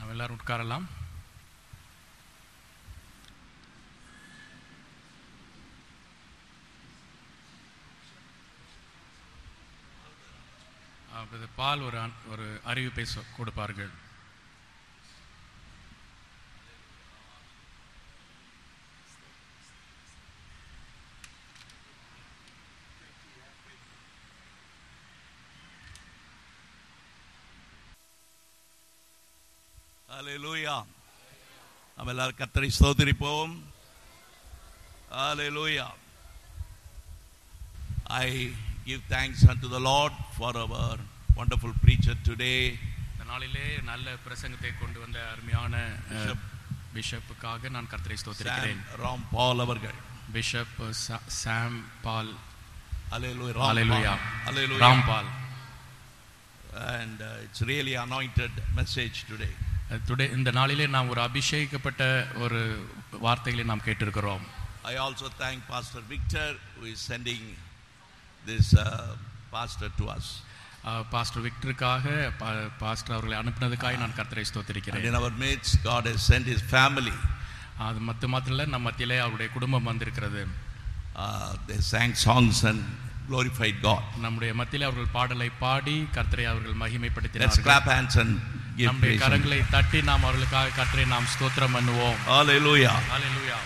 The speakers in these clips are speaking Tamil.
நாம் எல்லாரும் உட்காரலாம் அப்போது பால் ஒரு அன்- ஒரு அறிவிப்பை சொ- கொடுப்பார்கள் ஹalleluya நம்ம எல்லாரும் கர்த்தரை ஸ்தோத்திரிப்போம் ஹalleluya I give thanks unto the Lord for our wonderful preacher today இந்த நாளிலே நல்ல பிரசங்கத்தை கொண்டு வந்த அருமையான அஹ், Bishop. பிஷப்புக்காக நான் கர்த்தரை Sam ஸ்தோத்திரிக்கிறேன் Ram Paul அவர்கள் பிஷப் சா- சாம் பால் Hallelujah hallelujah Hallelujah Ram ball and uh, it's really anointed message today today இந்த நாளிலே நாம் ஒரு அபிஷேகிக்கப்பட்ட ஒரு வார்த்தைகளை நாம் கேட்டிருக்கிறோம் I also thank Pastor Victor who is sending this uh, pastor to us அஹ், பாஸ்டர் விக்டருக்காக பா- பாஸ்டர் அவர்களை அனுப்பினதுக்காக நான் கர்த்தரை and ஸ்தோத்திரிக்கிறேன் in our midst God has sent his family அது மத்து மாத்திரம் நம்ம மத்தியிலே அவருடைய குடும்பம் வந்திருக்கிறது uh, they sang songs and glorified God. நம்முடைய மத்தியிலே அவர்கள் பாடலை பாடி கர்த்தரை அவர்கள் Let's மகிமைப்படுத்தினார்கள் clap hands and give நம்முடைய praise. கரங்களை தட்டி நாம் அவர்களுக்காக கர்த்தரை நாம் ஸ்தோத்திரம் பண்ணுவோம் Hallelujah. Hallelujah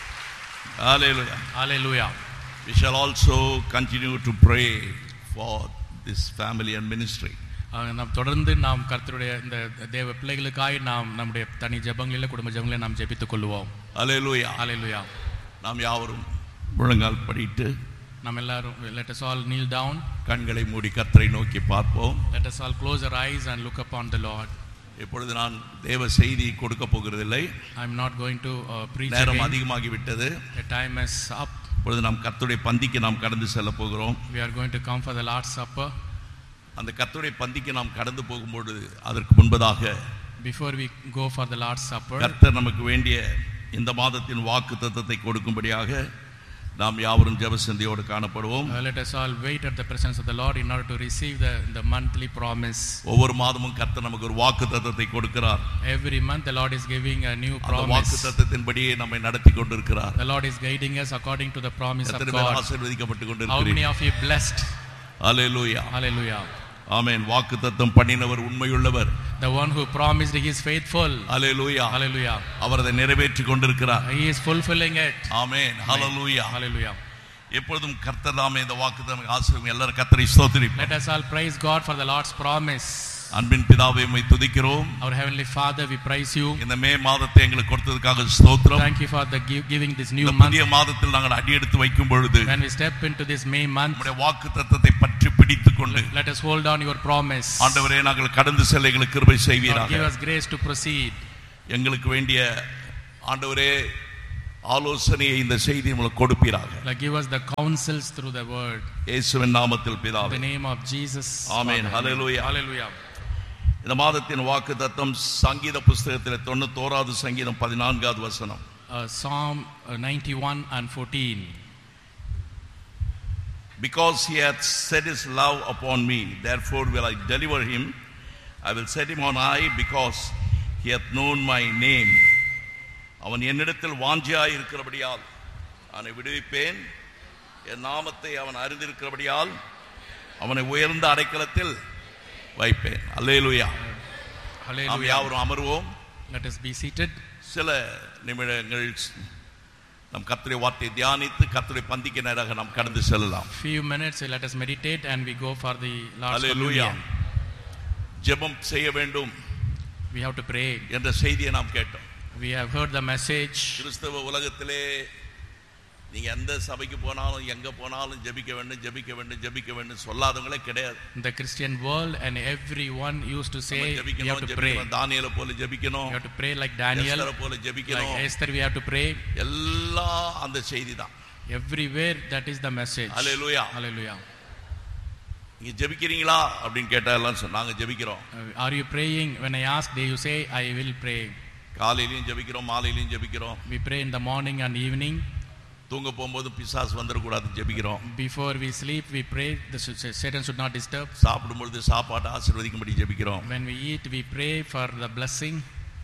Hallelujah. Hallelujah We shall also continue to pray for this family and ministry. ஆஹ் நாம் தொடர்ந்து நாம் கர்த்தருடைய இந்த தேவ பிள்ளைகளுக்காக நாம் நம்முடைய தனி ஜெபங்களில் குடும்ப ஜெபங்களில் நாம் ஜெபித்துக் கொள்வோம் Hallelujah. ஹalleluya நாம் யாவரும் முழங்கால் படிட்டு நாம் எல்லாரும் let us all kneel down கண்களை மூடி கர்த்தரை நோக்கி பார்ப்போம் let us all close our eyes and look upon the lord இப்பொழுது நான் தேவ செய்தி கொடுக்க போகிறதில்லை i am not going to uh, preach நேரம் again. அதிகமாகி விட்டது the time is up இப்பொழுது நாம் கர்த்தருடைய பந்திக்கு நாம் கடந்து செல்ல போகிறோம் we are going to come for the lord's supper அந்த கர்த்தருடைய பந்திக்கு நாம் கடந்து போகும்பொழுது அதற்கு முன்பதாக before we go for the lord's supper கர்த்தர் நமக்கு வேண்டிய இந்த மாதத்தின் வாக்கு தத்தத்தை கொடுக்கும்படியாக நாம் யாவரும் ஜெபசந்தியோடு காணப்படுவோம் uh, let us all wait at the presence of the lord in order to receive the the monthly promise ஒவ்வொரு மாதமும் கர்த்தர் நமக்கு ஒரு வாக்கு தத்தத்தை கொடுக்கிறார் every month the lord is giving a new அந்த வாக்கு promise தத்தத்தின்படியே நம்மை நடத்தி கொண்டிருக்கிறார் the lord is guiding us according to the promise of எத்தனை பேர் god ஆசீர்வதிக்கப்பட்டு how many கொண்டிருக்கிறீர்கள் of you blessed hallelujah hallelujah ஆமென் வாக்கு தத்தம் பண்ணினவர் உண்மையுள்ளவர் The one who promised he is faithful. Hallelujah Hallelujah. அவர் அதை நிறைவேற்றி கொண்டிருக்கிறார் He is fulfilling it. Amen hallelujah Hallelujah. எப்பொழுதும் கர்த்தர் தாமே இந்த வாக்கு தத்தம் ஆசீர்வதிங்க எல்லாரும் கர்த்தரை ஸ்தோத்திரிப்போம் Let us all praise God for the Lord's promise. அன்பின் பிதாவை உம்மை துதிக்கிறோம் Our Heavenly Father, we praise you. இந்த மே மாதத்தை எங்களுக்கு கொடுத்ததுக்காக ஸ்தோத்திரம் Thank you for the give, giving this new இந்த month. புதிய மாதத்தில் நாங்கள் அடியெடுத்து வைக்கும் பொழுது When we step into this May month, நம்முடைய வாக்கு தத்தத்தை பற்றி பிடித்துக் கொண்டு let us hold on your promise. ஆண்டவரே நாங்கள் கடந்து செல்ல எங்களுக்கு கிருபை Lord, give செய்வீராக us grace to proceed. எங்களுக்கு வேண்டிய ஆண்டவரே ஆலோசனையை இந்த செய்தி உங்களுக்கு கொடுப்பீராக Like give us the counsels through the word. இயேசுவின் நாமத்தில் In பிதாவே the name of Jesus. Amen. Hallelujah. Hallelujah. இந்த மாதத்தின் வாக்கு தத்தம் சங்கீத புஸ்தகத்தில் தொண்ணூத்தோராவது சங்கீதம் பதினான்காவது வசனம் Uh, Psalm uh, 91 and 14. Because he hath set his love upon me, therefore will I deliver him. I will set him on high because he hath known my name. அவன் என்னிடத்தில் வாஞ்சியாய் இருக்கிறபடியால் அவனை விடுவிப்பேன் என் நாமத்தை அவன் அறிந்திருக்கிறபடியால் அவனை உயர்ந்த அடைக்கலத்தில் வைப்பேன் அல்லேலூயா நாம் Hallelujah. யாவரும் அமர்வோம் Let us be seated. சில நிமிடங்கள் நம் கர்த்தருடைய வார்த்தையை தியானித்து கர்த்தருடைய பந்திக்கு நேராக நாம் கடந்து செல்லலாம் Few minutes, let us meditate and we go for the Lord's hallelujah communion. ஜெபம் செய்ய வேண்டும் We have to pray. என்ற செய்தியை நாம் கேட்டோம் We have heard the message. கிறிஸ்தவ உலகத்திலே நீங்க எந்த சபைக்கு போனாலும் எங்க போனாலும் ஜெபிக்க வேண்டும் ஜெபிக்க வேண்டும் ஜெபிக்க வேண்டும் சொல்லாதவங்களே கிடையாது In the Christian world, and everyone used to நம்ம say, we have ஜெபிக்கணும் to pray. ஜெபிக்கணும் தானியேலை போல ஜெபிக்கணும் We have to pray like Daniel, எஸ்தரை போல like ஜெபிக்கணும் Esther, we have to pray. எல்லாம் அந்த செய்தி தான் Everywhere, that is the message. Hallelujah Hallelujah. நீங்க ஜெபிக்கிறீங்களா அப்படின்னு கேட்டா எல்லாம் சொன்னாங்க நாங்க ஜெபிக்கிறோம் Uh, Are you praying? When I ask, they you say, I will pray. காலையிலயும் ஜெபிக்கிறோம் மாலையிலயும் ஜெபிக்கிறோம் We pray in the morning and evening. தூங்க போகும்போது பிசாசு வந்துடக்கூடாது ஜெபிக்கிறோம் Before we sleep, we pray. The s- Satan should not disturb. சாப்பிடும் பொழுது சாப்பாட்டை ஆசீர்வதிக்கும்படி ஜெபிக்கிறோம் When we eat, we pray for the blessing.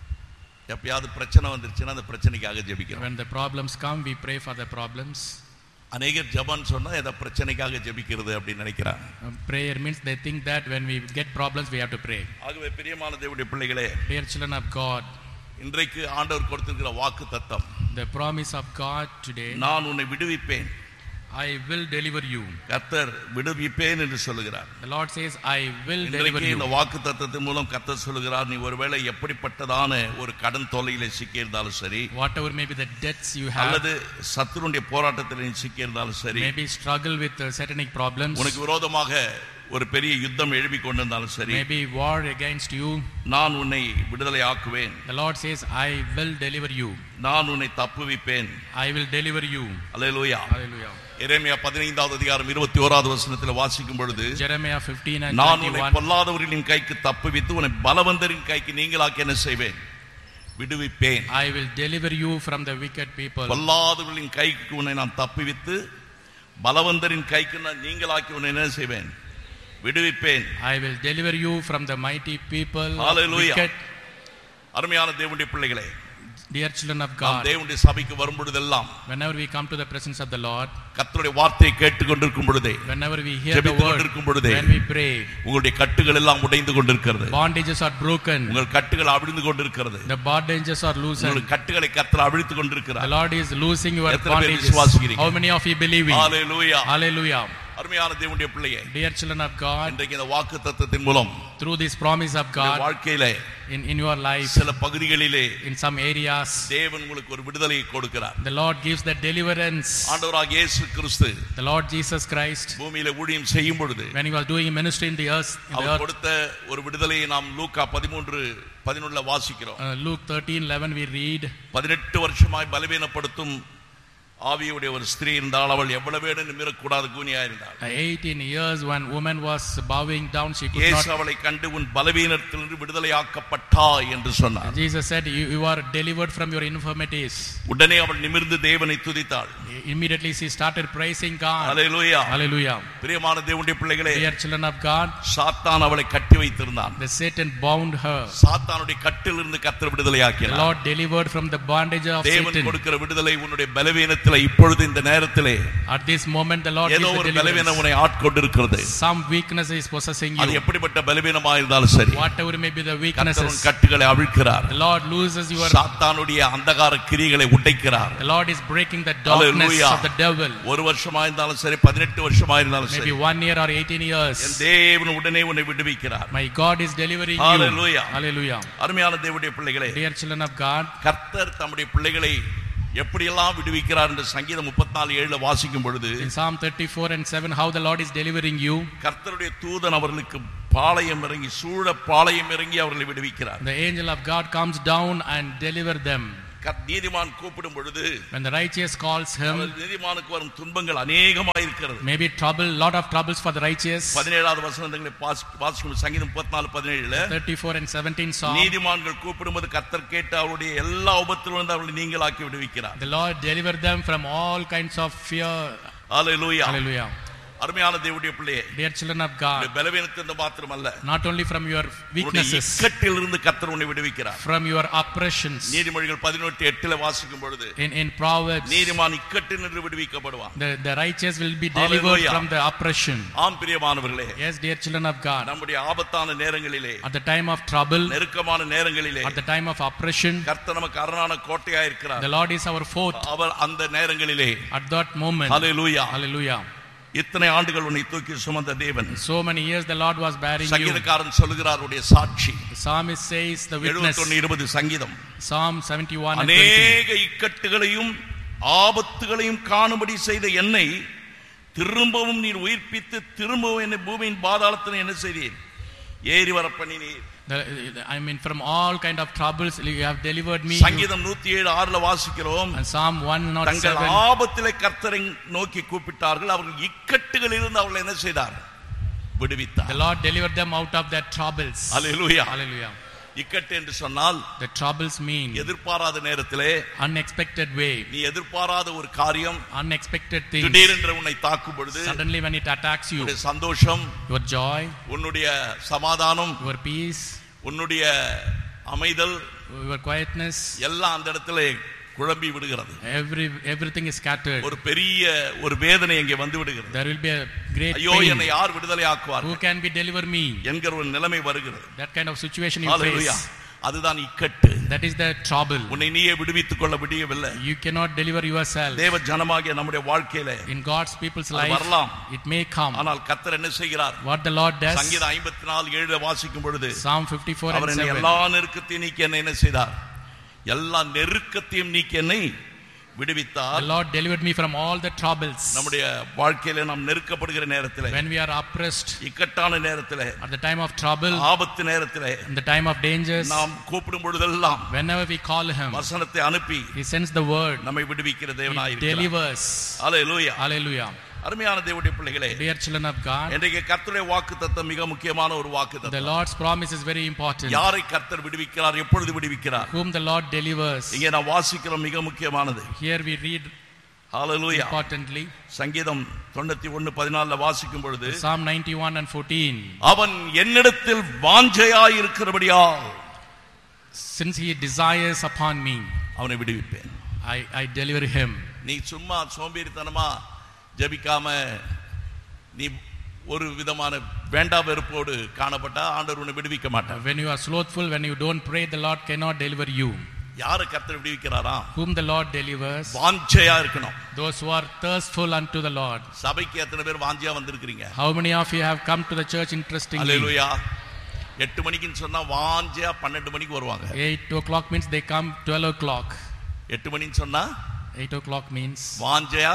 எப்பயாவது பிரச்சனை வந்துருச்சுன்னா அந்த பிரச்சனைக்காக ஜெபிக்கிறோம் When the problems come, we pray for the problems. அநேகர் ஜெபம் சொன்னா ஏதோ பிரச்சனைக்காக ஜெபிக்கிறது அப்படின்னு நினைக்கிறாங்க Uh, prayer means they think that when we get problems, we have to pray. ஆகவே பிரியமான தேவனுடைய பிள்ளைகளே Dear children of God, இன்றைக்கு ஆண்டவர் கொடுத்திருக்கிற வாக்கு தத்தம் the promise of God today, நான் உன்னை விடுவிப்பேன் I will deliver you. கர்த்தர் விடுவிப்பேன் என்று சொல்லுகிறார் The Lord says, I will deliver இன்றைக்கு இந்த you. வாக்கு தத்தத்தின் மூலம் கர்த்தர் சொல்லுகிறார் நீ ஒருவேளை எப்படிப்பட்டதான ஒரு கடன் தொல்லையில சிக்கியிருந்தாலும் சரி Whatever may be the debts you have, அல்லது சத்துருடைய போராட்டத்தில் நீ சிக்கியிருந்தாலும் சரி maybe struggle with uh, satanic problems, உனக்கு விரோதமாக ஒரு பெரிய யுத்தம் எழுப்பி கொண்டிருந்தாலும் சரி maybe war against you. நான் உன்னை விடுதலை ஆக்குவேன் The Lord says, I will deliver you. நான் உன்னை தப்புவிப்பேன் I will deliver you. Hallelujah Hallelujah. எரேமியா பதினைந்தாவது அதிகாரம் இருபத்தி ஓராவது வசனத்தில் வாசிக்கும் பொழுது Jeremiah 15 and நான் உன்னை 21. பொல்லாதவர்களின் கைக்கு தப்புவித்து உன்னை பலவந்தரின் கைக்கு நீங்களாக்கி என்ன செய்வேன் விடுவிப்பேன் I will deliver you from the wicked people. பொல்லாதவர்களின் கைக்கு உன்னை நான் தப்புவித்து பலவந்தரின் கைக்கு நான் நீங்களாக்கி உன்னை என்ன செய்வேன் விடுவிப்பேன் I will deliver you from the mighty people. of Hallelujah. Wicked. அருமையான தேவனுடைய பிள்ளைகளே Dear children of நாம் God, தேவனுடைய சபைக்கு வரும் பொழுதெல்லாம் whenever we come to the presence of the Lord, கர்த்தருடைய வார்த்தையை கேட்டுக்கொண்டிருக்கும் பொழுதே whenever we hear the ஜெபித்துக் word, கொண்டிருக்கும் பொழுதே when we pray, உங்களுடைய கட்டுகள் எல்லாம் உடைந்து கொண்டிருக்கிறது bondages are broken, உங்கள் கட்டுகள் அவிழ்ந்து கொண்டிருக்கிறது the bondages are loosened. உங்களுடைய கட்டுகளை கர்த்தர் அவிழ்த்து The கொண்டிருக்கிறார் Lord is loosing your எத்தனை பேர் bondages. விசுவாசிக்கிறீங்க? How many of you believe in? Hallelujah Hallelujah. அருமையான தேவனுடைய பிள்ளையே Dear children of God, இன்றைக்கு இந்த வாக்கு தத்தத்தின் மூலம் through this promise of உங்களுடைய God வாழ்க்கையிலே in, in your life, சில பகுதிகளிலே in some areas, தேவன் உங்களுக்கு ஒரு விடுதலையை கொடுக்கிறார் the Lord gives the deliverance. ஆண்டவராக இயேசு கிறிஸ்து The Lord Jesus Christ, பூமியில ஊழியம் செய்யும் பொழுது when he was doing ministry in the earth, in the our earth கொடுத்த ஒரு விடுதலையை நாம் லூக்கா பதிமூன்று பதினொன்றுல வாசிக்கிறோம் uh, Luke 13 11, we read, பதினெட்டு வருஷமாய் பலவீனப்படுத்தும் ஆவியுடைய ஒரு ஸ்திரீ இருந்தால் அவள் எவ்வளவு வேணும் நிமிரக்கூடாது கூனியா இருந்தாள் uh, 18 years when woman was bowing down, she could இயேசு not. அவளை கண்டு உன் பலவீனத்திலிருந்து விடுதலையாக்கப்பட்டாய் என்று சொன்னார் Jesus said, you, you are delivered from your infirmities. உடனே அவள் நிமிர்ந்து தேவனை துதித்தாள் Immediately she started praising God. Hallelujah Hallelujah. பிரியமான தேவனுடைய பிள்ளைகளே Dear children of God, சாத்தான் அவளை கட்டி வைத்திருந்தான் the Satan bound her. சாத்தானுடைய கட்டிலிருந்து கத்தர் The விடுதலையாக்கினார் Lord delivered from the bondage of தேவன் Satan. கொடுக்கிற விடுதலை உன்னுடைய பலவீனத்திலே இப்பொழுது இந்த நேரத்திலே At this moment, the Lord ஏதோ gives ஒரு the பலவீனம் deliverance. உன்னை ஆட்கொண்டிருக்கிறது Some weakness is possessing அது you. எப்படிப்பட்ட பலவீனமா இருந்தாலும் சரி Whatever may be the கத்தர் உன் weaknesses, கட்டுகளை அவிழ்க்கிறார் the Lord loses your. சாத்தானுடைய அந்தகார கிரிகளை உடைக்கிறார் The Lord is breaking the darkness Hallelujah. of the devil. ஒரு வருஷமா இருந்தாலும் சரி பதினெட்டு வருஷமா இருந்தாலும் Maybe சரி one year or 18 N years. தேவன் உடனே உன்னை விடுவிக்கிறார் My God is delivering you. Hallelujah. Hallelujah. அருமையான தேவனுடைய பிள்ளைகளே Dear children of God, கர்த்தர் தம்முடைய பிள்ளைகளை எப்படியெல்லாம் விடுவிக்கிறார் என்று சங்கீதம் முப்பத்தி நாலு ஏழுல வாசிக்கும் பொழுது in Psalm 34 and 7, how the Lord is delivering you. கர்த்தருடைய தூதன் அவர்களுக்கு பாளையம் இறங்கி சூழ பாளையம் இறங்கி அவர்களை விடுவிக்கிறார் The angel of God comes down and deliver them. கர்த்- நீதிமான் கூப்பிடும் பொழுது When the righteous calls our him, நீதிமானுக்கு வரும் துன்பங்கள் அநேகமாக இருக்கிறது maybe trouble, lot of troubles for the righteous. பதினேழாவது வசனங்களை வாசி- வாசிக்கும் சங்கீதம் முப்பத்தி நாலு பதினேழுல 34 and 17 Psalm. நீதிமான்கள் கூப்பிடும்போது கர்த்தர் கேட்டு அவருடைய எல்லா உபத்திலிருந்து அவர்களை நீங்களாக்கி விடுவிக்கிறார் The Lord deliver them from all kinds of fear. Hallelujah Hallelujah. அருமையான தேவனுடைய பிள்ளையே Dear children of உன்னுடைய God, பலவீனத்திலிருந்து மாத்திரமல்ல not only from your உன்னுடைய weaknesses, இக்கட்டிலிருந்து கர்த்தர் உன்னை விடுவிக்கிறார் from your oppressions. நீதிமொழிகள் பதினெட்டு எட்டுல வாசிக்கும் பொழுது In, in Proverbs, நீதிமான் இக்கட்டு நின்று விடுவிக்கப்படுவான் the, the righteous will be delivered Hallelujah. from the oppression. ஆம் பிரியமானவர்களே Yes, dear children of God, நம்முடைய ஆபத்தான நேரங்களிலே at the time of trouble, நெருக்கமான நேரங்களிலே at the time of oppression, கர்த்தர் நமக்கு அரணான கோட்டையா இருக்கிறார் the Lord is our fort. அவர் அந்த நேரங்களிலே At that moment, hallelujah hallelujah. இத்தனை ஆண்டுகள் உன்னை தூக்கி சுமந்த தேவன் So many years the Lord was bearing you. சங்கீதக்காரன் சொல்லுகிறார் உடைய சாட்சி The psalmist says the witness, எழுபத்தொன்னு இருபது சங்கீதம் Psalm 71 and 20. அநேக இக்கட்டுகளையும் ஆபத்துகளையும் காணும்படி செய்த என்னை திரும்பவும் நீர் உயிர்ப்பித்து திரும்பவும் என்னை பூமியின் பாதாளத்தில் என்ன செய்தீர் ஏறி வர பண்ணினீர் The, I mean, from all kind of troubles, you have delivered me. சங்கீதம் நூத்தி ஏழு ஆறுல வாசிக்கிறோம் And Psalm தங்கள் 107, ஆபத்திலே கர்த்தரை நோக்கி கூப்பிட்டார்கள் அவர்கள் இக்கட்டுகளில் இருந்து அவர்கள் என்ன செய்தார் the விடுவித்தார் Lord delivered them out of their troubles. Hallelujah Hallelujah. இக்கட்டு என்று சொன்னால் The troubles mean எதிர்பாராத நேரத்திலே unexpected way, நீ எதிர்பாராத ஒரு காரியம் unexpected things. திடீரென்று உன்னை தாக்கும் பொழுது Suddenly when it attacks you, உன்னுடைய சந்தோஷம் your joy, உன்னுடைய சமாதானம் your peace, உன்னுடைய அமைதல் your quietness, எல்லாம் அந்த இடத்துல குழம்பி விடுகிறது every everything is scattered. ஒரு பெரிய ஒரு வேதனை இங்கே வந்து விடுகிறது There will be a great ஐயோ pain. என்னை யார் விடுதலை ஆக்குவார் Who can be deliver me? என்கிற ஒரு நிலைமை வருகிறது That kind of situation you hallelujah face. அதுதான் இக்கட்டு That is the trouble. உன்னை நீயே விடுவித்துக் கொள்ள முடியவில்லை You cannot deliver yourself. தேவ ஜனமாகிய நம்முடைய வாழ்க்கையில In God's people's அது life, வரலாம். it may come. ஆனால் கர்த்தர் என்ன செய்கிறார் What the Lord does, சங்கீதம் ஐம்பத்தி நாலு ஏழு வாசிக்கும் பொழுது Psalm 54 அவர் and என்னை 7. எல்லா நெருக்கத்தையும் நீக்கி என்னை என்ன செய்தார் எல்லா நெருக்கத்தையும் நீக்கி என்னை The விடுவித்தார் Lord delivered me from all the troubles. நம்முடைய வாழ்க்கையில நாம் நெருக்கப்படுகிற நேரத்தில் When we are oppressed, இக்கட்டான நேரத்தில் at the time of trouble, ஆபத்து நேரத்தில் in the time of dangers, நாம் கூப்பிடும் பொழுதெல்லாம் whenever we call Him, வசனத்தை அனுப்பி He sends the word, நம்மை விடுவிக்கிற He தேவனாயிருக்கிறார் delivers. Hallelujah Hallelujah. அருமையான தேவனுடைய பிள்ளைகளே Dear children of God, இன்றைக்கு கர்த்தருடைய வாக்கு தத்தம் மிக முக்கியமான ஒரு வாக்கு the தத்தம் Lord's promise is very important. யாரை கர்த்தர் விடுவிக்கிறார் எப்பொழுது விடுவிக்கிறார் Whom the Lord delivers. இங்கே நான் வாசிக்கிறோம் மிக முக்கியமானது Here we read hallelujah importantly சங்கீதம் தொண்ணூத்தி ஒன்னு பதினாலுல வாசிக்கும் பொழுது Psalm 91 and 14. அவன் என்னிடத்தில் வாஞ்சையாய் இருக்கிறபடியால் Since He desires upon me, அவனை விடுவிப்பேன் I, I deliver Him. நீ சும்மா சோம்பேறித்தனமா ஜெபிக்காம நீ ஒரு விதமான வேண்டா வெறுப்போடு காணப்பட்டா ஆண்டவர் உன்னை விடுவிக்க மாட்டார் When you are slothful, when you don't pray, the Lord cannot deliver you. யாரு கர்த்தர் விடுவிக்கிறாரா Whom the Lord delivers, வாஞ்சையா இருக்கணும் those who are thirstful unto the Lord. சபைக்கு எத்தனை பேர் வாஞ்சியா வந்திருக்கிறீங்க How many of you have come to the church interestingly? அல்லேலூயா எட்டு மணிக்குன்னு சொன்னா வாஞ்சியா பன்னெண்டு மணிக்கு வருவாங்க 8 o'clock means they come 12 o'clock. எட்டு மணின்னு சொன்னா 8 o'clock means வாஞ்சையா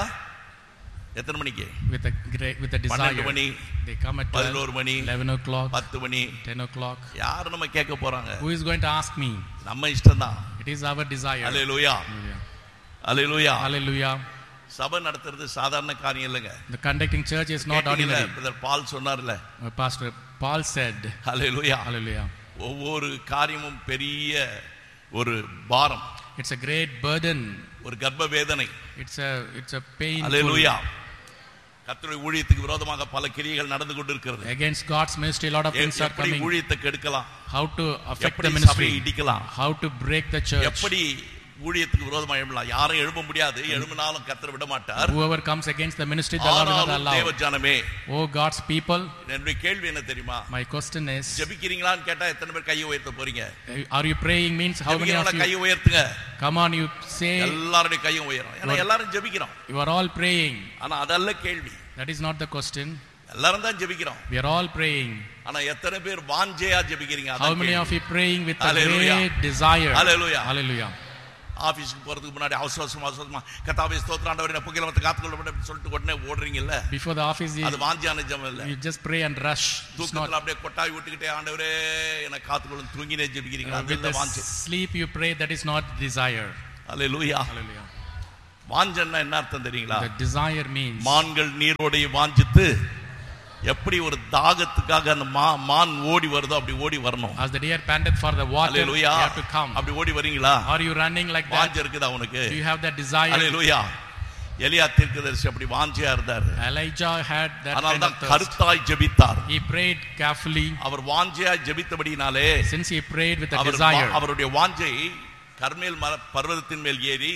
எத்தனை மணிக்கு with a great, with a பன்னெண்டு desire. Money They come at 12, பதினோரு மணி 11 o'clock, பத்து மணி 10 o'clock. யார் நம்ம கேட்க போறாங்க Who is going to ask me? நம்ம இஷ்டம்தான் It is our desire. Hallelujah Hallelujah. Hallelujah Hallelujah. சபை நடத்துறது சாதாரண காரியம் இல்லைங்க The conducting church is not கேட்டீங்கல்ல, ordinary. பிரதர் பால் சொன்னார்ல Uh, Pastor Paul said, அல்லேலூயா Hallelujah. ஒவ்வொரு காரியமும் பெரிய ஒரு பாரம் It's a great burden. ஒரு கர்ப்ப வேதனை It's a it's a pain அல்லேலூயா கர்த்தருடைய ஊழியத்துக்கு விரோதமாக பல கிரியைகள் நடந்து கொண்டிருக்கிறது against God's ministry. A lot of a- things are எப்படி coming. ஊழியத்தை கெடுக்கலாம் How to affect எப்படி the சபையை ministry? இடிக்கலாம் How to break the church? எப்படி ஊழியத்துக்கு விரோதமா எழும்பலாம் யாரும் எழும்ப முடியாது எழும்பினாலும் கர்த்தர் விட மாட்டார் Whoever comes against the ministry, the Lord will not ஆனாலும் தேவ allow. ஜனமே Oh God's people, என்னுடைய கேள்வி என்ன தெரியுமா my question is, ஜெபிக்கிறீங்களான்னு கேட்டா எத்தனை பேர் கையை உயர்த்த போறீங்க are you praying? Means how many of ஜெபிக்கிறவங்கள you? கையை உயர்த்துங்க Come on, you say எல்லாருடைய கையும் உயரும் ஏன்னா எல்லாரும் ஜெபிக்கிறோம் you are all praying. ஆனா அதல்ல கேள்வி That is not the question. எல்லாரும் தான் ஜெபிக்கிறோம் We are all praying. ஆனா எத்தனை பேர் வாஞ்சையா ஜெபிக்கிறீங்க How அதான் many கேள்வி. of you praying with a Hallelujah. great desire? Hallelujah. Hallelujah. ஆபீஸ்க்கு போறதுக்கு முன்னாடி அவசர அவசரமா அவசரமா கத்தாவை ஸ்தோத்திராண்டவரை புகையில வந்து காத்துக்கொள்ள அப்படின்னு சொல்லிட்டு உடனே ஓடுறீங்கல்ல Before the office, you, அது வாஞ்சியான ஜெபம் இல்ல you just pray and rush. It's not. தூக்கத்துல அப்படியே கொட்டாய் விட்டுக்கிட்டே ஆண்டவரே என்ன காத்துக்கொள்ளும் தூங்கினே ஜெபிக்கிறீங்களா Uh, அது with இல்ல the வாஞ்சை sleep you pray, that is not desire. Hallelujah Hallelujah. வாஞ்சன்னா என்ன அர்த்தம் தெரியுங்களா The desire means மான்கள் நீரோடைய வாஞ்சித்து எப்படி ஒரு தாகத்துக்காக அந்த மா மான் ஓடி வருதோ அப்படி ஓடி வரணும் as the deer panted for the water, you hallelujah have to come. அப்படி ஓடி வரீங்களா Are you running like that? வாஞ்சை இருக்குதா உனக்கு Do you have that desire? அல்லேலூயா எலியா தீர்க்கதரிசி அப்படி வாஞ்சியா இருந்தார் Elijah had that அதனால kind தான் of thirst. கருத்தாய் ஜெபித்தார் He prayed carefully. Our வாஞ்சையா ஜெபித்தபடினாலே Since he prayed with a our desire, வா- அவருடைய வாஞ்சை கர்மேல் மர பர்வதத்தின் மேல் ஏறி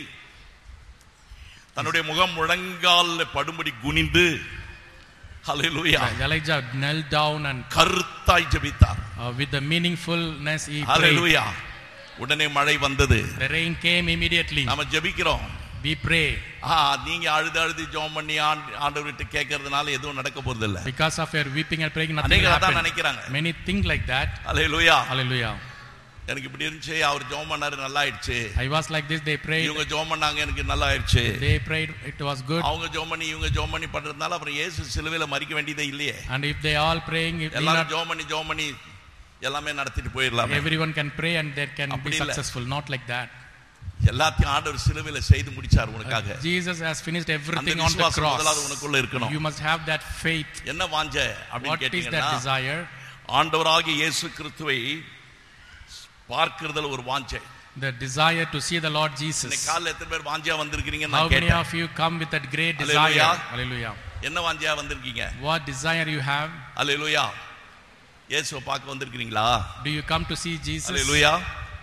தன்னுடைய முகம் முழங்கால் படும்படி குனிந்து ஹalleluya Elijah knelt down and கருத்தாய் ஜெபித்தார் uh, with the meaningfulness he prayed. ஹalleluya உடனே மழை வந்தது The rain came immediately. நாம ஜெபிக்கிறோம் We pray. ஆ, நீங்க அழுது அழுது ஜெபம் பண்ணி ஆண்டு- ஆண்டவர்கிட்ட கேட்கறதுனால எதுவும் நடக்க போறது இல்ல Because of your weeping and praying, nothing will அநேகர் அதான் happen. நினைக்கிறாங்க Many think like that. Hallelujah Hallelujah. எனக்கு இப்படி இருந்துச்சு அவர் ஜெபம் பண்ணாரு நல்லா ஆயிடுச்சு I was like this, they prayed. இவங்க ஜெபம் பண்ணாங்க எனக்கு நல்லா ஆயிடுச்சு They prayed, it was good. அவங்க ஜெபம் பண்ணி இவங்க ஜெபம் பண்ணி பண்றதுனால அப்புறம் இயேசு சிலுவையில மறிக்க வேண்டியதே இல்லையே And if they all praying, if we எல்லாரும் not, ஜெபம் பண்ணி ஜெபம் பண்ணி எல்லாமே நடத்திட்டு போயிடலாம் everyone can pray and they can be அப்படி இல்ல. successful. Not like that. எல்லாத்தையும் ஆண்டவர் சிலுவையில செய்து முடிச்சார் உனக்காக Jesus has finished அந்த everything on the விசுவாசம் முதலாவது cross. உனக்குள்ள இருக்கணும் You must have that faith. என்ன வாஞ்ச அப்படின்னு What is that கேட்டீங்கன்னா desire? ஆண்டவராகிய இயேசு கிறிஸ்துவை பார்க்கிறதுல ஒரு வாஞ்சை The desire to see the Lord இன்னைக்கு Jesus. காலைல எத்தனை பேர் வாஞ்சியா வந்திருக்கிறீங்கன்னு How நான் many கேட்டேன் of you come with that great Hallelujah. desire? Hallelujah. என்ன வாஞ்சியா வந்திருக்கீங்க What desire you have? அல்லேலூயா இயேசுவை பார்க்க வந்திருக்கிறீங்களா Do you come to see Jesus? அல்லேலூயா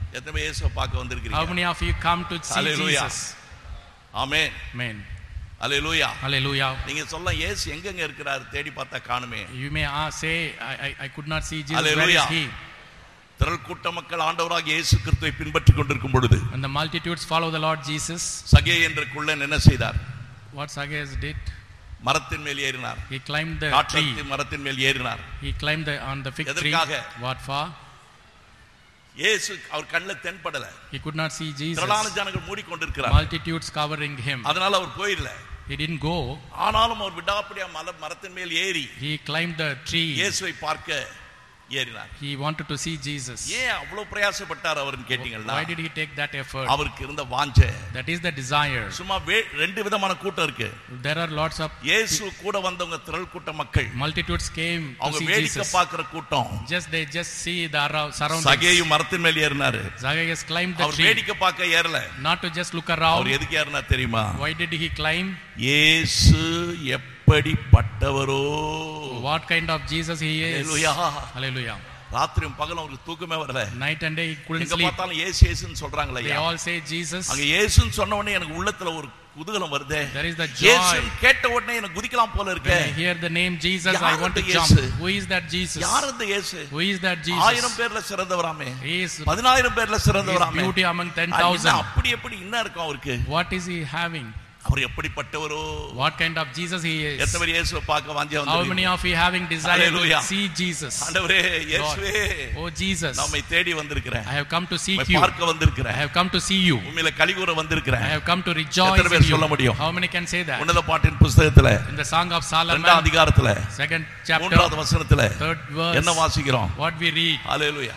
எத்தனை பேர் இயேசுவை பார்க்க How வந்திருக்கிறீங்க many of you come to see Hallelujah. Jesus? Amen Amen. Hallelujah Hallelujah. நீங்க சொல்ல இயேசு எங்கெங்க இருக்கிறாரு தேடி பார்த்தா காணுமே You may uh, say, I, I, I could not see Jesus. Where Hallelujah. is he? திரள் கூட்ட மக்கள் ஆண்டவராக இயேசு கிறிஸ்துவை பின்பற்றி கொண்டிருக்கும் பொழுது When the multitudes follow the Lord Jesus, சகே என்ற குள்ளன் என்ன செய்தார் what Zacchaeus did, மரத்தின் மேல் ஏறினார் he climbed the tree. காற்றத்தி மரத்தின் மேல் ஏறினார் He climbed the, on the fig tree. எதற்காக? What for? இயேசு அவர் கண்ணில் தென்படல He could not see Jesus. திரளான ஜனங்கள் மூடிக்கொண்டிருக்கிறார் Multitudes covering him. அதனால அவர் போயிடல He didn't go. ஆனாலும் அவர் விடாப்படியா மல மரத்தின் மேல் ஏறி He climbed the tree. இயேசுவை பார்க்க ஏறினார் He wanted to see Jesus. ஏன் அவ்வளவு பிரயாசப்பட்டார் அவர்னு கேட்டீங்கன்னா Why did he take that effort? அவருக்கு இருந்த வாஞ்சை That is the desire. சும்மா வே- ரெண்டு விதமான கூட்டம் இருக்கு There are lots of இயேசு கூட வந்தவங்க திரள் கூட்ட மக்கள் multitudes came to அவங்க see வேடிக்கை Jesus. பார்க்கிற கூட்டம் Just they just see the arou- surroundings. சகேயும் மரத்தின் மேல் ஏறினாரு Zacchaeus climbed the our tree வேடிக்கை பார்க்க ஏறல not to just look our around. எதுக்கு ஏறினா தெரியுமா Why did he climb? இயேசு எப்படிப்பட்டவரோ What kind of Jesus he is? Hallelujah. Hallelujah. ராத்திரியும் பகலும் அவருக்கு தூக்கமே வரல Night and day he couldn't எங்க sleep. பார்த்தாலும் ஏசு ஏசுன்னு சொல்றாங்களே They all say Jesus. அங்க இயேசுன்னு சொன்ன உடனே எனக்கு உள்ளத்துல ஒரு குதூகலம் வருதே There is the joy. இயேசுன்னு கேட்ட உடனே எனக்கு குதிக்கலாம் போல When இருக்கு I hear the name Jesus, I யார் want to அந்த jump. இயேசு? Who is that Jesus? யார் அந்த இயேசு Who is that ஆயிரம் Jesus? பேர்ல சிறந்தவராமே He is பதினாயிரம் பேர்ல his சிறந்தவராமே beauty among அது என்ன 10,000. அப்படி எப்படி என்ன இருக்கும் அவருக்கு What is he having? Our எப்படிப்பட்டவரோ What kind of Jesus he is? எத்தனை பேர் இயேசுவை பார்க்க வாஞ்சியா How many வந்து of you having desire Hallelujah. to see Jesus? ஆண்டவரே Lord. இயேசுவே Oh Jesus, நம்மை தேடி வந்திருக்கிறேன் I have come to seek உம்மை you. பார்க்க I வந்திருக்கிறேன் have come to see you. உண்மையில கலிகூற I வந்திருக்கிறேன் have come to rejoice எத்தனை பேர் in சொல்ல you. முடியும்? How many can say that? உன்னத பாட்டின் புஸ்தகத்துல In the Song of இரண்டாம் Solomon, அதிகாரத்துல second chapter, மூன்றாவது வசனத்துல third என்ன verse, வாசிக்கிறோம் what we read. ஹalleluya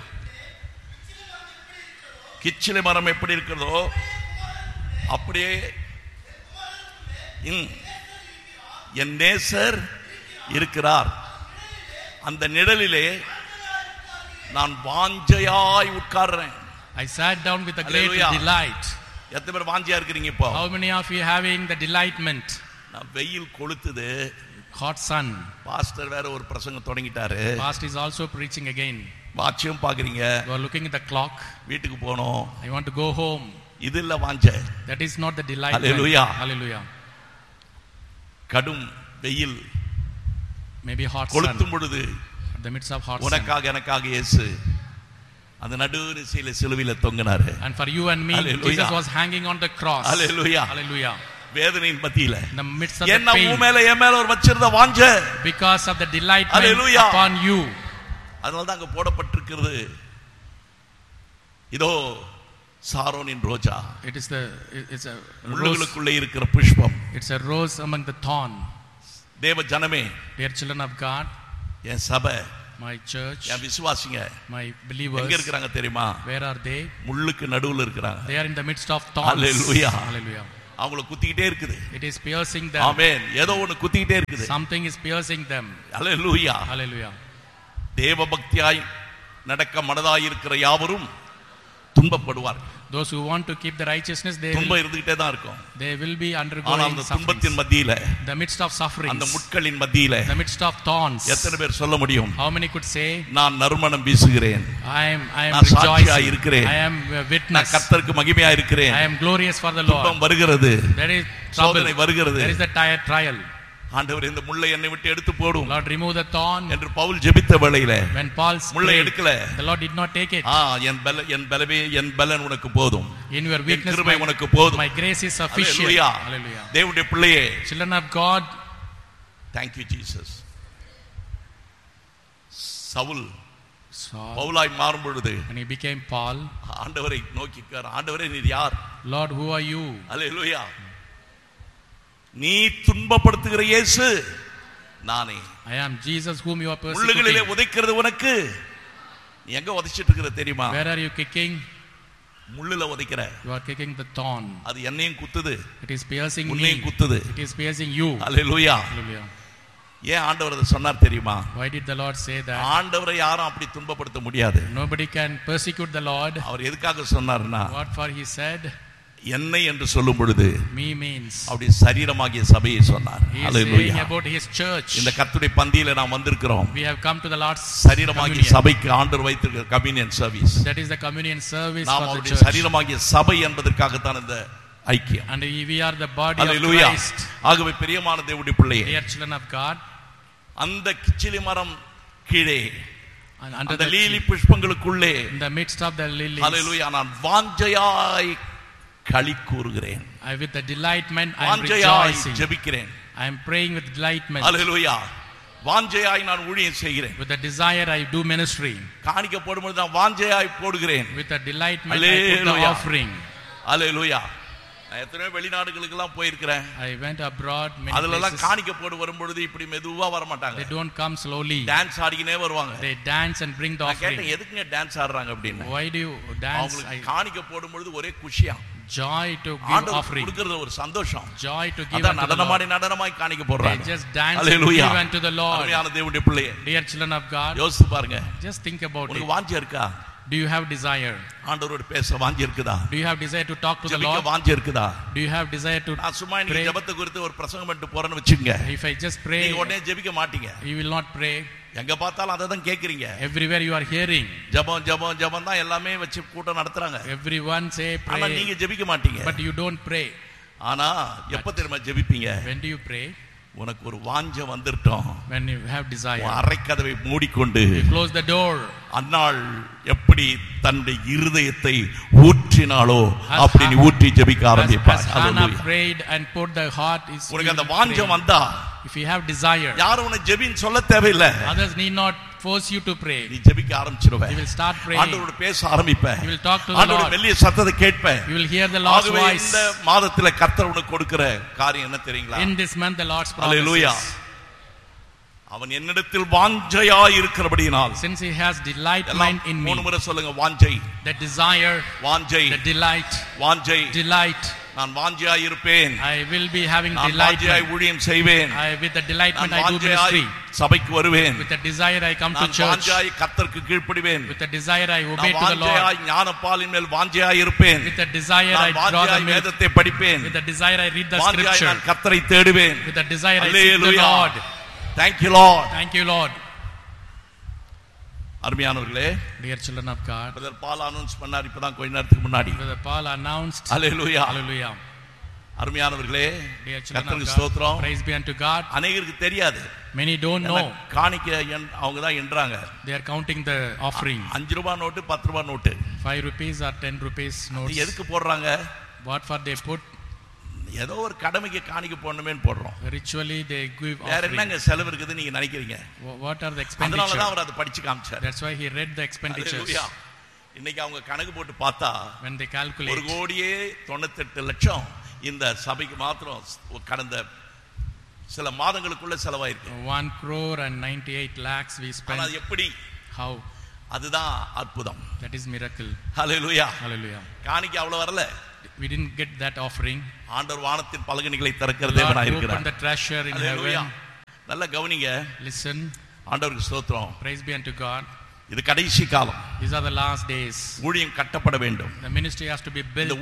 கிச்சிலி மரம் எப்படி இருக்கிறதோ அப்படியே இன் என் நேசர் இருக்கிறார் அந்த நிழலிலே நான் வாஞ்சையாய் உட்கார்றேன் I sat down with a great Hallelujah. delight. எத்தனை பேர் வாஞ்சியா இருக்கிறீங்க இப்போ How many of you having the delightment? நான் வெயில் கொளுத்துது Hot sun. பாஸ்டர் வேற ஒரு பிரசங்கம் தொடங்கிட்டாரு Past is also preaching again. வாட்சியும் பாக்குறீங்க You are looking at the clock. வீட்டுக்கு போனோம் I want to go home. இது இல்ல வாஞ்ச That is not the delight. Hallelujah. Hallelujah. கடும் வெயில் Maybe hot sun. கொளுத்தும் பொழுது At the midst of hot sun. உனக்காக எனக்காக இயேசு அந்த நடுநிசையில சிலுவையில தொங்கினாரு And for you and me, Hallelujah. Jesus was hanging on the cross. Hallelujah. Hallelujah. வேதனையின் மத்தியில In the midst of the என்ன உன் pain. மேல என் மேல ஒரு வச்சிருந்த வாஞ்ச Because of the delightment Hallelujah. upon you. அதனால தான் அங்க போடப்பட்டிருக்கிறது இதோ சாரோனின் ரோஜா It is the it- it's a rose. முள்ளுகளுக்குள்ளே இருக்கிற புஷ்பம் It's a rose among the thorn. தேவ ஜனமே Dear children of God, என் சபை my church, என் விசுவாசிங்க my எங்க believers, இருக்கிறாங்க தெரியுமா where are they? முள்ளுக்கு நடுவுல இருக்கிறாங்க They are in the midst of thorns. Hallelujah. Hallelujah. அவங்கள குத்திக்கிட்டே இருக்குது It is piercing them. ஆமென் ஏதோ ஒண்ணு குத்திக்கிட்டே இருக்குது Something is piercing them. Hallelujah Hallelujah. தேவ பக்தியாய் நடக்க மனதாய் இருக்கிற யாவரும் துன்பப்படுவார் Those who want to keep the righteousness, they will, துன்பம் இருந்துகிட்டே தான் இருக்கும் they will be ஆனா undergoing அந்த sufferings. துன்பத்தின் மத்தியில The midst of அந்த sufferings, முட்களின் மத்தியில the midst of thorns. எத்தனை பேர் சொல்ல முடியும் How many could say, நான் நறுமணம் வீசுகிறேன் I am, I am நான் சாட்சியாய் rejoicing. இருக்கிறேன். I am a நான் witness. கர்த்தருக்கு மகிமையா இருக்கிறேன் I am glorious for the துன்பம் Lord. வருகிறது There is trouble. சோதனை வருகிறது There is the tire trial. ஆண்டவர் இந்த முள்ளை என்னை விட்டு எடுத்து போடும் Lord, remove the thorn. என்று பவுல் ஜெபித்த வேளையில When Paul முள்ளை prayed, எடுக்கல the Lord did not take it. ஆ என் பல என் பலவே என் பலன் உனக்கு போதும் In your என் weakness, கிருபை my, உனக்கு போதும் my grace is sufficient. Hallelujah. Hallelujah. தேவனுடைய பிள்ளையே Children of God, thank you Jesus Saul Saul, பவுலாய் மாறும் பொழுது when he became Paul, ஆண்டவரை நோக்கிக்கார் ஆண்டவரே நீர் யார் Lord, who are you? அல்லேலூயா நீ துன்பப்படுத்துகிற இயேசு நானே I am Jesus whom you are முள்ளுகளிலே persecuting. உதைக்கிறது உனக்கு நீ எங்க உதைச்சிட்டு இருக்கிற தெரியுமா Where are you kicking? முள்ளுல உதைக்கிற You are kicking the thorn. அது என்னையும் குத்துது It is piercing உன்னையும் me. குத்துது It is piercing you. Hallelujah Hallelujah. ஏன் ஆண்டவர் அதை சொன்னார் தெரியுமா Why did the Lord say that? ஆண்டவரை யாரும் அப்படி துன்பப்படுத்த முடியாது Nobody can persecute the Lord. அவர் எதுக்காக சொன்னார்னா What for he said? என்னை என்று சொல்லும் பொழுது Me means. அப்படி சரீரமாகிய சபையை சொன்னார் He is Hallelujah. saying about his church. இந்த கர்த்தருடைய பந்தியில நாம் வந்திருக்கிறோம் We have come to the Lord's சரீரமாகிய communion. சபைக்கு ஆண்டவர் வைத்திருக்கிற communion service That is the communion service நாம் for the அவருடைய church. சரீரமாகிய சபை என்பதற்காகத்தான் இந்த ஐக்கியம் And we are the body of Hallelujah. Christ. ஆகவே பிரியமான தேவனுடைய பிள்ளையே Dear children of God. அந்த கிச்சிலி மரம் கீழே And under அந்த the lily புஷ்பங்களுக்குள்ளே in the midst of the lilies. ஹalleluya நான் வாஞ்சையாய் களி கூறுகிறேன் I, with the delightment I am வாஞ்சையாய் rejoicing. ஜெபிக்கிறேன் I am praying with delightment. ஹalleluya வாஞ்சையாய் நான் ஊழியம் செய்கிறேன் With the desire I do ministry. காணிக்க போடும்போது நான் வாஞ்சையாய் போடுகிறேன் With the delightment I put the Hallelujah. offering. ஹalleluya நான் எத்தனையோ வெளிநாடுகளுக்கு எல்லாம் போயிருக்கிறேன் I went abroad many அதுல எல்லாம் places. காணிக்க போடு வரும்பொழுது இப்படி மெதுவா வர They மாட்டாங்க don't come slowly. டான்ஸ் ஆடிக்கினே வருவாங்க They dance and bring the நான் கேட்டேன் offering. எதுக்குங்க டான்ஸ் ஆடுறாங்க அப்படின்னு Why do you dance? அவங்களுக்கு I, காணிக்க போடும்பொழுது ஒரே குஷியா joy to give ஆண்டவர் offering. கொடுக்கறது ஒரு சந்தோஷம் Joy to give அதான் unto the Lord. நடனமாடி நடனமாய் காணிக்க They போடுறாங்க just dance and Hallelujah. give unto the Lord. அருமையான தேவனுடைய பிள்ளையே Dear children of God, யோசித்து பாருங்க just think about it. உனக்கு வாஞ்சி இருக்கா Do you have desire? ஆண்டவரோட பேச வாஞ்சி இருக்குதா Do you have desire to talk to the ஜெபிக்க Lord? வாஞ்சி இருக்குதா Do you have desire to நான் சும்மா இன்னைக்கு pray? ஜெபத்தை குறித்து ஒரு பிரசங்கம் பண்ணிட்டு போறேன்னு வச்சுங்க If I just pray, நீங்க உடனே ஜெபிக்க மாட்டீங்க you will not pray. எங்க பார்த்தாலும் அதை தான் கேக்குறீங்க Everywhere you are hearing, ஜெபம் ஜெபம் ஜெபம் தான் எல்லாமே வச்சு கூட்டம் நடத்துறாங்க everyone say ஆனா pray, நீங்க ஜெபிக்க மாட்டீங்க but you don't pray. ஆனா எப்ப தெரியுமா ஜெபிப்பீங்க When do you pray? உனக்கு ஒரு வாஞ்ச வந்துட்டோம் When you have உன் desire. அறைக்கதவை மூடிக்கொண்டு You close the door. அன்னாள் எப்படி தன்னுடைய இருதயத்தை ஊற்றினாளோ As அப்படி நீ Ha- ஊற்றி ஜெபிக்க As, ஆரம்பிப்பார் as Hannah Hallelujah. prayed and put the heart is. உனக்கு you அந்த will வாஞ்சம் pray. வந்தா If you have desire, யாரும் உன்னை ஜெபின்னு சொல்ல தேவையில்லை others need not force you to pray. நீ ஜெபிக்க ஆரம்பிச்சிருவ You will start praying. ஆண்டவரோட பேச ஆரம்பிப்ப You will talk to the ஆண்டவரோட Lord. மெல்லிய சத்தத்தை கேட்ப You will hear the Lord's ஆகவே voice. இந்த மாதத்துல கர்த்தர் உனக்கு கொடுக்கிற காரியம் என்ன தெரியுங்களா In this month, the Lord's Hallelujah. promises. அவன் என்னிடத்தில் வாஞ்சையாய் இருக்கிறபடியினால் Since He has எல்லாம் delightment in me, மூணு முறை சொல்லுங்க வாஞ்சை the desire, வாஞ்சை the delight, வாஞ்சை delight. நான் வாஞ்சையாய் இருப்பேன் I will be having நான் வாஞ்சையாய் delightment. ஊழியம் செய்வேன் I, with the delightment, நான் I do வாஞ்சையாய் ministry. சபைக்கு வருவேன் With the desire, I come to நான் church. வாஞ்சையாய் கர்த்தருக்கு கீழ்ப்படிவேன் With the desire, I obey நான் to the Lord. வாஞ்சையாய் ஞானப்பாலின் மேல் வாஞ்சையாய் இருப்பேன் With the desire, I நான் draw the வாஞ்சையாய் milk. வேதத்தை படிப்பேன் With the desire, I read the வாஞ்சையாய் scripture. நான் கர்த்தரை தேடுவேன் With the desire, I seek the Hallelujah. Lord. Thank you Lord Thank you, Lord. அருமையானவர்களே Dear children of God, brother Paul announce பண்ணார் இப்பதான் கொஞ்ச நேரத்துக்கு முன்னாடி Brother Paul announced, Hallelujah Hallelujah. அருமையானவர்களே Dear children கர்த்தருக்கு of God, ஸ்தோத்திரம் praise be unto God. அநேகருக்கு தெரியாது Many don't ஏன்னா know. காணிக்க எண்- அவங்க தான் எண்றாங்க They are counting the offering. அஞ்சு ரூபாய் நோட்டு பத்து ரூபாய் நோட்டு Five rupees or ten rupees இது notes. எதுக்கு போடுறாங்க What for they put? ஏதோ ஒரு கடமைக்கு காணிக்க போடணுமேன்னு போடுறோம் Ritually they give வேற offering. என்னங்க செலவு இருக்குது நீங்க நினைக்கிறீங்க Wh- What are the அதனாலதான் expenditure? அவர் அதை படிச்சு காமிச்சார் That's why he read the expenditures. Hallelujah. இன்னைக்கு அவங்க கணக்கு போட்டு பார்த்தா When they ஒரு calculate, கோடியே தொண்ணூத்தெட்டு லட்சம் இந்த சபைக்கு மாத்திரம் கடந்த சில மாதங்களுக்குள்ள செலவாயிருக்கு one crore and ninety-eight lakhs we ஆனா spent. அது எப்படி How? அதுதான் அற்புதம் That is miracle. Hallelujah Hallelujah. காணிக்க அவ்வளவு வரல We didn't get that offering. ஆண்டவர் வானத்தின் பலகணிகளை திறக்கிற Lord தேவனாய் opened இருக்கிறார் the treasure in Hallelujah. heaven. நல்ல கவனிங்க Listen, ஆண்டவருக்கு ஸ்தோத்திரம் praise be unto God. இது கடைசி காலம் These are the last days. ஊழியம் கட்டப்பட வேண்டும் The ministry has to be built.